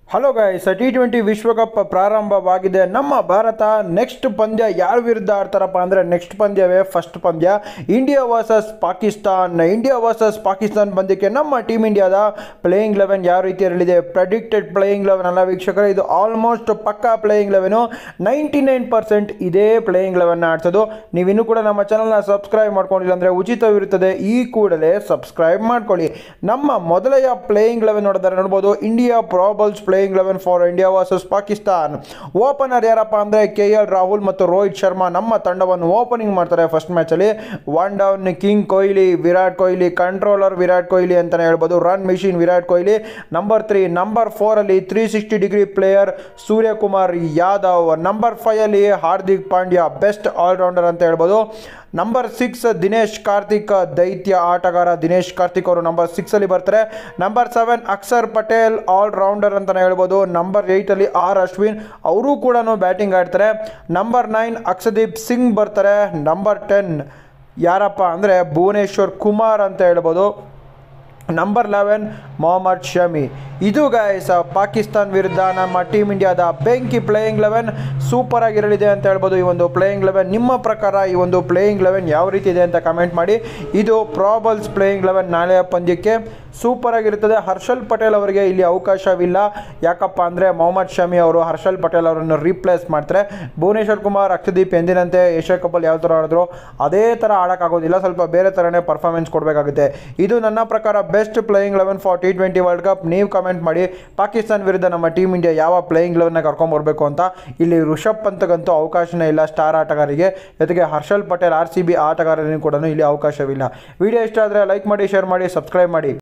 hello guys T twenty ವಿಶ್ವಕಪ್ ಪ್ರಾರಂಭವಾಗಿದೆ ನಮ್ಮ ಭಾರತ ನೆಕ್ಸ್ಟ್ ಪಂದ್ಯ ಯಾರ ವಿರುದ್ಧ ಆಡ್ತಾರಪ್ಪ ಅಂದರೆ ನೆಕ್ಸ್ಟ್ ಪಂದ್ಯವೇ ಫಸ್ಟ್ ಪಂದ್ಯ India versus Pakistan India versus Pakistan ಪಂದ್ಯಕ್ಕೆ ನಮ್ಮ ಟೀಮ್ ಇಂಡಿಯಾದ ಪ್ಲೇಯಿಂಗ್ ಲೆವೆನ್ ಯಾವ ರೀತಿಯಲ್ಲಿದೆ ಪ್ರೆಡಿಕ್ಟೆಡ್ ಪ್ಲೇಯಿಂಗ್ ಲೆವೆನ್ ಅಲ್ಲ ವೀಕ್ಷಕರೇ ಇದು ಆಲ್ಮೋಸ್ಟ್ ಪಕ್ಕಾ playing eleven ninety nine percent ಇದೇ ಪ್ಲೇಯಿಂಗ್ ಲೆವೆನ್ ಆಡ್ಸೋದು ನೀವಿನ್ನೂ ಕೂಡ ನಮ್ಮ ಚಾನಲ್ನ ಸಬ್ಸ್ಕ್ರೈಬ್ ಮಾಡ್ಕೊಂಡಿಲ್ಲ ಅಂದರೆ ಉಚಿತವಿರುತ್ತದೆ ಈ ಕೂಡಲೇ ಸಬ್ಸ್ಕ್ರೈಬ್ ಮಾಡ್ಕೊಳ್ಳಿ ನಮ್ಮ ಮೊದಲೆಯ ಪ್ಲೇಯಿಂಗ್ ಲೆವೆನ್ ನೋಡಿದರೆ ನೋಡ್ಬೋದು India probables playing eleven for India versus Pakistan opener ಯಾರಪ್ಪ ಅಂದರೆ ಕೆ ಎಲ್ ರಾಹುಲ್ ಮತ್ತು ರೋಹಿತ್ ಶರ್ಮಾ ನಮ್ಮ ತಂಡವನ್ನು ಓಪನಿಂಗ್ ಮಾಡ್ತಾರೆ ಫಸ್ಟ್ ಮ್ಯಾಚಲ್ಲಿ one down king Kohli Virat Kohli controller Virat Kohli ಅಂತಲೇ ಹೇಳ್ಬೋದು run machine Virat Kohli number three number ಫೋರಲ್ಲಿ three sixty degree player Suryakumar Yadav number ಫೈಯಲ್ಲಿ ಹಾರ್ದಿಕ್ ಪಾಂಡ್ಯ ಬೆಸ್ಟ್ ಆಲ್ರೌಂಡರ್ ಅಂತ ಹೇಳ್ಬೋದು ನಂಬರ್ ಸಿಕ್ಸ್ ದಿನೇಶ್ ಕಾರ್ತಿಕ್ ದೈತ್ಯ ಆಟಗಾರ ದಿನೇಶ್ ಕಾರ್ತಿಕ್ ಅವರು ನಂಬರ್ ಸಿಕ್ಸಲ್ಲಿ ಬರ್ತಾರೆ number seven Akshar Patel all rounder ಅಂತಲೇ ಹೇಳ್ಬೋದು ನಂಬರ್ ಏಯ್ಟಲ್ಲಿ ಆರ್ ಅಶ್ವಿನ್ ಅವರು ಕೂಡ ಬ್ಯಾಟಿಂಗ್ ಆಡ್ತಾರೆ ನಂಬರ್ ನೈನ್ ಅಕ್ಷದೀಪ್ ಸಿಂಗ್ ಬರ್ತಾರೆ ನಂಬರ್ ಟೆನ್ ಯಾರಪ್ಪ ಅಂದರೆ ಭುವನೇಶ್ವರ್ ಕುಮಾರ್ ಅಂತ ಹೇಳ್ಬೋದು ನಂಬರ್ ಲೆವೆನ್ ಮೊಹಮ್ಮದ್ ಶಮಿ ಇದು ಗಾಯಸ್ ಪಾಕಿಸ್ತಾನ್ ವಿರುದ್ಧ ನಮ್ಮ ಟೀಮ್ ಇಂಡಿಯಾದ ಬೆಂಕಿ ಪ್ಲೇಯಿಂಗ್ ಲೆವೆನ್ ಸೂಪರ್ ಆಗಿರಲಿದೆ ಅಂತ ಹೇಳ್ಬೋದು ಈ ಒಂದು ಪ್ಲೇಯಿಂಗ್ ಲೆವೆನ್ ನಿಮ್ಮ ಪ್ರಕಾರ ಈ ಒಂದು ಪ್ಲೇಯಿಂಗ್ ಲೆವೆನ್ ಯಾವ ರೀತಿ ಇದೆ ಅಂತ ಕಮೆಂಟ್ ಮಾಡಿ ಇದು ಪ್ರಾಬಲ್ಸ್ ಪ್ಲೇಯಿಂಗ್ ಲೆವೆನ್ ನಾಳೆಯ ಪಂದ್ಯಕ್ಕೆ ಸೂಪರ್ ಆಗಿರುತ್ತದೆ ಹರ್ಷಲ್ ಪಟೇಲ್ ಅವರಿಗೆ ಇಲ್ಲಿ ಅವಕಾಶವಿಲ್ಲ ಯಾಕಪ್ಪ ಅಂದರೆ ಮೊಹಮ್ಮದ್ ಶಮಿ ಅವರು ಹರ್ಷಲ್ ಪಟೇಲ್ ಅವರನ್ನು ರೀಪ್ಲೇಸ್ ಮಾಡ್ತಾರೆ ಭುವನೇಶ್ವರ್ ಕುಮಾರ್ ಅಕ್ಷದೀಪ್ ಎಂದಿನಂತೆ ಏಷ್ಯಾ ಕಪ್ಪಲ್ಲಿ ಯಾವ ಥರ ಆಡಿದ್ರು ಅದೇ ಥರ ಆಡೋಕ್ಕಾಗೋದಿಲ್ಲ ಸ್ವಲ್ಪ ಬೇರೆ ಥರನೇ ಪರ್ಫಾರ್ಮೆನ್ಸ್ ಕೊಡಬೇಕಾಗುತ್ತೆ ಇದು ನನ್ನ ಪ್ರಕಾರ best playing eleven for T twenty world cup ನೀವು ಕಮೆಂಟ್ ಮಾಡಿ ಪಾಕಿಸ್ತಾನ ವಿರುದ್ಧ ನಮ್ಮ ಟೀಮ್ ಇಂಡಿಯಾ ಯಾವ ಪ್ಲೇಯಿಂಗ್ ಲೆವೆನ್ನ ಕರ್ಕೊಂಬರ್ಬೇಕು ಅಂತ ಇಲ್ಲಿ ಋಷಭ್ ಪಂತ್ಗಂತೂ ಅವಕಾಶನೇ ಇಲ್ಲ ಸ್ಟಾರ್ ಆಟಗಾರರಿಗೆ ಜೊತೆಗೆ Harshal Patel R C B ಆಟಗಾರರಿಗೂ ಕೂಡ ಇಲ್ಲಿ ಅವಕಾಶವಿಲ್ಲ ವಿಡಿಯೋ ಇಷ್ಟ ಆದರೆ ಲೈಕ್ ಮಾಡಿ ಶೇರ್ ಮಾಡಿ ಸಬ್ಸ್ಕ್ರೈಬ್ ಮಾಡಿ